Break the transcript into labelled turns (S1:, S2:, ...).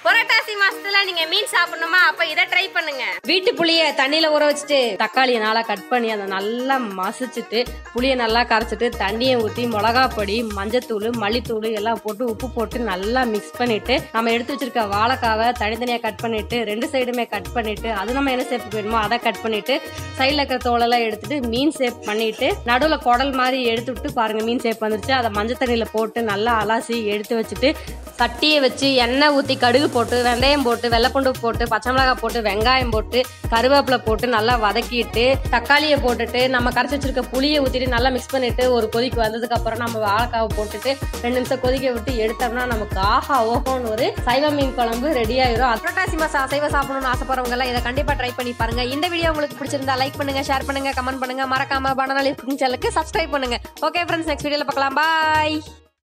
S1: புரட்டாசி மாசத்துல நீங்க மீன் சாப்பிடணுமா அப்ப இதை ட்ரை பண்ணுங்க
S2: வீட்டு புளிய தண்ணியில ஊற வச்சுட்டு தக்காளியை நல்லா கட் பண்ணி அதை நல்லா மசிச்சுட்டு புளியை நல்லா கரைச்சிட்டு தண்ணியை ஊற்றி மிளகா பொடி மஞ்சத்தூள் மல்லித்தூள் எல்லாம் போட்டு உப்பு போட்டு நல்லா மிக்ஸ் பண்ணிட்டு நம்ம எடுத்து வச்சிருக்க வாழைக்காவை தனித்தனியா கட் பண்ணிட்டு ரெண்டு சைடுமே கட் பண்ணிட்டு அது நம்ம என்ன சேப் வேணுமோ அதை கட் பண்ணிட்டு சைடில் இருக்கிற தோலெல்லாம் எடுத்துட்டு மீன் சேப் பண்ணிட்டு நடுவில் குடல் மாதிரி எடுத்து விட்டு பாருங்க மீன் சேப் வந்துருச்சு அதை மஞ்சள் தண்ணியில போட்டு நல்லா அலாசி எடுத்து வச்சுட்டு சட்டியை வச்சு எண்ணெய் ஊற்றி கடுகு போட்டு வெந்தயம் போட்டு வெள்ளைப்பூண்டு போட்டு பச்சை மிளகாய் போட்டு வெங்காயம் போட்டு கருவேப்பிலை போட்டு நல்லா வதக்கிட்டு தக்காளியை போட்டுட்டு நம்ம கரைச்சி வச்சிருக்க புளியை ஊற்றிட்டு நல்லா மிக்ஸ் பண்ணிட்டு ஒரு கொதிக்கு வந்ததுக்கு அப்புறம் நம்ம வாழைக்காவை போட்டுட்டு ரெண்டு நிமிஷம் கொதிக்க விட்டு எடுத்தோம்னா நமக்கு ஆஹா ஓஹோன்னு ஒரு சைவ மீன் குழம்பு ரெடி ஆயிரும் புரட்டாசி மாசம் அசைவ சாப்பிடணும்னு ஆசைப்படுறவங்க எல்லாம் இதை கண்டிப்பா ட்ரை பண்ணி பாருங்க இந்த வீடியோ உங்களுக்கு பிடிச்சிருந்தா லைக் பண்ணுங்க ஷேர் பண்ணுங்க கமெண்ட் பண்ணுங்க மறக்காம பனநாளி குக்கிங் சேனலுக்கு சப்ஸ்கிரைப் பண்ணுங்க ஓகே ஃப்ரெண்ட்ஸ் நெக்ஸ்ட் வீடியோல பார்க்கலாம் பாய்